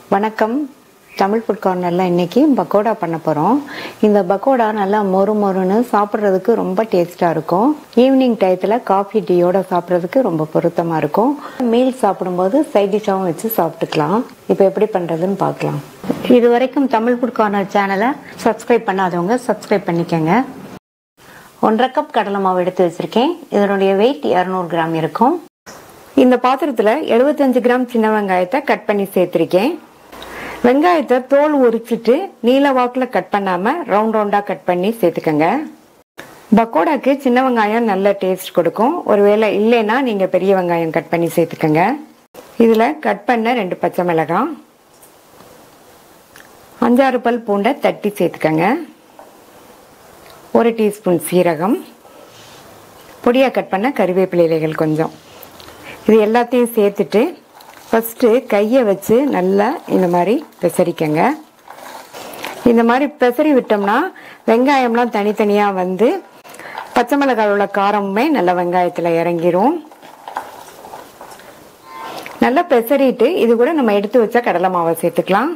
வணக்கம் தமிழ் ஃபுட் கார்னரில் இன்னைக்கு பக்கோடா பண்ண போகிறோம் இந்த பக்கோடா நல்லா மொறு மொறுன்னு சாப்பிட்றதுக்கு ரொம்ப டேஸ்ட்டாக இருக்கும் ஈவினிங் டயத்தில் காஃபி டீயோட சாப்பிட்றதுக்கு ரொம்ப பொருத்தமாக இருக்கும் மீல் சாப்பிடும்போது சைட் டிஷ்ஷாகவும் வச்சு சாப்பிட்டுக்கலாம் இப்போ எப்படி பண்ணுறதுன்னு பார்க்கலாம் இது வரைக்கும் தமிழ் ஃபுட் கார்னர் சேனலை சப்ஸ்கிரைப் பண்ணாதவங்க சப்ஸ்கிரைப் பண்ணிக்கோங்க ஒன்றரை கப் கடலை மாவு எடுத்து வச்சிருக்கேன் இதனுடைய வெயிட் இரநூறு கிராம் இருக்கும் இந்த பாத்திரத்தில் எழுபத்தஞ்சு கிராம் சின்ன வெங்காயத்தை கட் பண்ணி சேர்த்திருக்கேன் வெங்காயத்தை தோல் உரிச்சிட்டு நீல வாக்கில் கட் பண்ணாம ரவுண்ட் ரவுண்டா கட் பண்ணி சேர்த்துக்கங்க பக்கோடாக்கு சின்ன வெங்காயம் நல்ல டேஸ்ட் கொடுக்கும் ஒருவேளை இல்லைன்னா நீங்க பெரிய வெங்காயம் கட் பண்ணி சேர்த்துக்கங்க இதுல கட் பண்ண ரெண்டு பச்சை மிளகாய் அஞ்சாறு பல் பூண்டை தட்டி சேர்த்துக்கங்க ஒரு டீஸ்பூன் சீரகம் பொடியாக கட் பண்ண கறிவேப்பிலை இலைகள் கொஞ்சம் இது எல்லாத்தையும் சேர்த்துட்டு ஃபஸ்ட்டு கையை வச்சு நல்லா இந்த மாதிரி பெசரிக்கங்க இந்த மாதிரி பெசரி விட்டோம்னா வெங்காயம்லாம் தனித்தனியாக வந்து பச்சை மிளகாய் உள்ள காரமுமே நல்லா வெங்காயத்தில் இறங்கிரும் நல்லா பெசரிட்டு இது கூட நம்ம எடுத்து வச்ச கடலை மாவை சேர்த்துக்கலாம்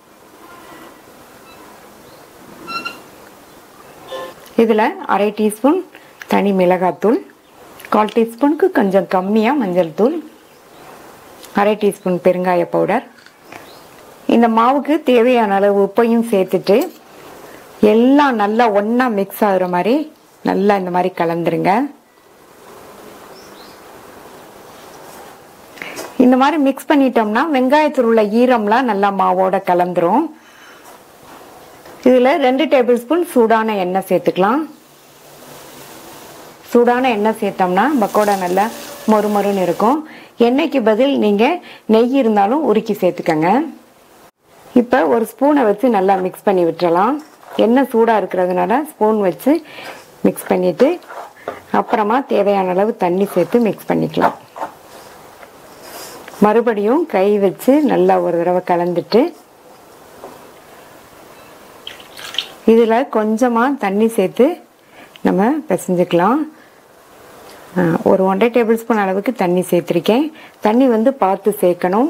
இதில் அரை டீஸ்பூன் தனி மிளகாத்தூள் கால் டீஸ்பூனுக்கு கொஞ்சம் கம்மியாக மஞ்சள் தூள் அரை டீஸ்பூன் பெருங்காய பவுடர் இந்த மாவுக்கு தேவையான அளவு உப்பையும் சேர்த்துட்டு எல்லாம் நல்லா ஒன்றா மிக்ஸ் ஆகுற மாதிரி நல்லா இந்த மாதிரி கலந்துருங்க இந்த மாதிரி மிக்ஸ் பண்ணிட்டோம்னா வெங்காயத்தில் உள்ள ஈரம்லாம் நல்லா மாவோட கலந்துரும் இதில் ரெண்டு டேபிள் ஸ்பூன் சூடான எண்ணெய் சேர்த்துக்கலாம் சூடான எண்ணெய் சேர்த்தோம்னா பக்கோடா நல்லா மொறு மொறுன்னு இருக்கும் எண்ணெய்க்கு பதில் நீங்கள் நெய் இருந்தாலும் உருக்கி சேர்த்துக்கங்க இப்போ ஒரு ஸ்பூனை வச்சு நல்லா மிக்ஸ் பண்ணி விட்டுறலாம் எண்ணெய் சூடாக இருக்கிறதுனால ஸ்பூன் வச்சு மிக்ஸ் பண்ணிவிட்டு அப்புறமா தேவையான அளவு தண்ணி சேர்த்து மிக்ஸ் பண்ணிக்கலாம் மறுபடியும் கை வச்சு நல்லா ஒரு தடவை கலந்துட்டு இதில் கொஞ்சமாக தண்ணி சேர்த்து நம்ம பிசைஞ்சுக்கலாம் ஒரு ஒன்றரை டேபிள் ஸ்பூன் அளவுக்கு தண்ணி சேர்த்துருக்கேன் தண்ணி வந்து பார்த்து சேர்க்கணும்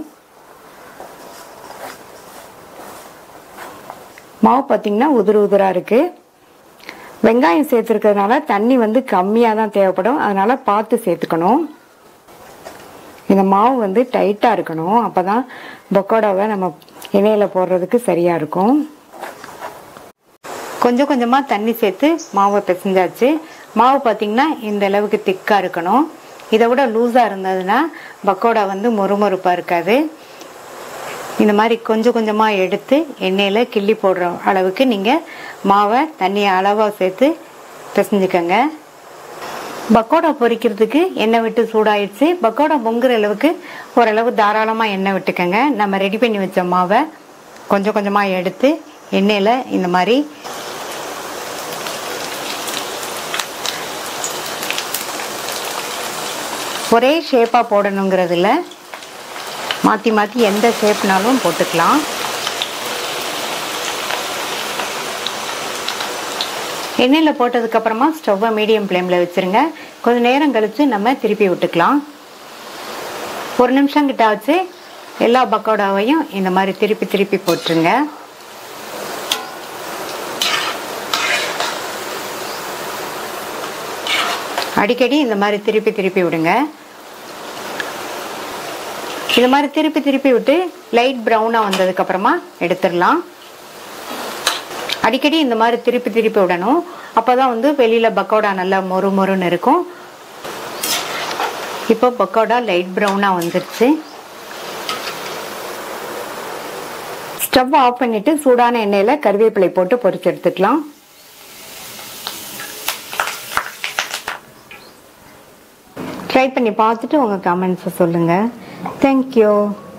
மாவு பார்த்திங்கன்னா உதிர உதிராக இருக்குது வெங்காயம் சேர்த்துருக்கிறதுனால தண்ணி வந்து கம்மியாக தான் தேவைப்படும் அதனால் பார்த்து சேர்த்துக்கணும் இந்த மாவு வந்து டைட்டாக இருக்கணும் அப்போ தான் பக்கோடாவை நம்ம எண்ணெயில் போடுறதுக்கு சரியாக இருக்கும் கொஞ்சம் கொஞ்சமாக தண்ணி சேர்த்து மாவை பிசைஞ்சாச்சு மாவு பார்த்திங்கன்னா இந்த அளவுக்கு திக்காக இருக்கணும் இதை விட லூஸாக இருந்ததுன்னா பக்கோடா வந்து மொறுமொறுப்பாக இருக்காது இந்த மாதிரி கொஞ்சம் கொஞ்சமாக எடுத்து எண்ணெயில் கிள்ளி போடுற அளவுக்கு நீங்கள் மாவை தண்ணியை அளவாக சேர்த்து பிசைஞ்சுக்கங்க பக்கோடா பொரிக்கிறதுக்கு எண்ணெய் விட்டு சூடாயிடுச்சு பக்கோடா பொங்குற அளவுக்கு ஓரளவு தாராளமாக எண்ணெய் விட்டுக்கங்க நம்ம ரெடி பண்ணி வச்ச மாவை கொஞ்சம் கொஞ்சமாக எடுத்து எண்ணெயில் இந்த மாதிரி ஒரே ஷேப்பாக போடணுங்கிறதுல மாற்றி மாற்றி எந்த ஷேப்னாலும் போட்டுக்கலாம் எண்ணெயில் போட்டதுக்கப்புறமா ஸ்டவ்வை மீடியம் ஃப்ளேமில் வச்சுருங்க கொஞ்சம் நேரம் கழித்து நம்ம திருப்பி விட்டுக்கலாம் ஒரு நிமிஷம் கிட்ட வச்சு எல்லா பக்கோடாவையும் இந்த மாதிரி திருப்பி திருப்பி போட்டுருங்க அடிக்கடி இந்த மாதிரி திருப்பி திருப்பி விடுங்க இந்த மாதிரி திருப்பி திருப்பி விட்டு லைட் ப்ரௌனாக வந்ததுக்கப்புறமா எடுத்துடலாம் அடிக்கடி இந்த மாதிரி திருப்பி திருப்பி விடணும் அப்போ தான் வந்து வெளியில் பக்கோடா நல்லா மொறு மொறுன்னு இருக்கும் இப்போ பக்கோடா லைட் ப்ரௌனாக வந்துருச்சு ஸ்டவ் ஆஃப் பண்ணிட்டு சூடான எண்ணெயில் கருவேப்பிலை போட்டு பொரிச்சு எடுத்துக்கலாம் ட்ரை பண்ணி பார்த்துட்டு உங்கள் கமெண்ட்ஸை சொல்லுங்கள் தேங்க்யூ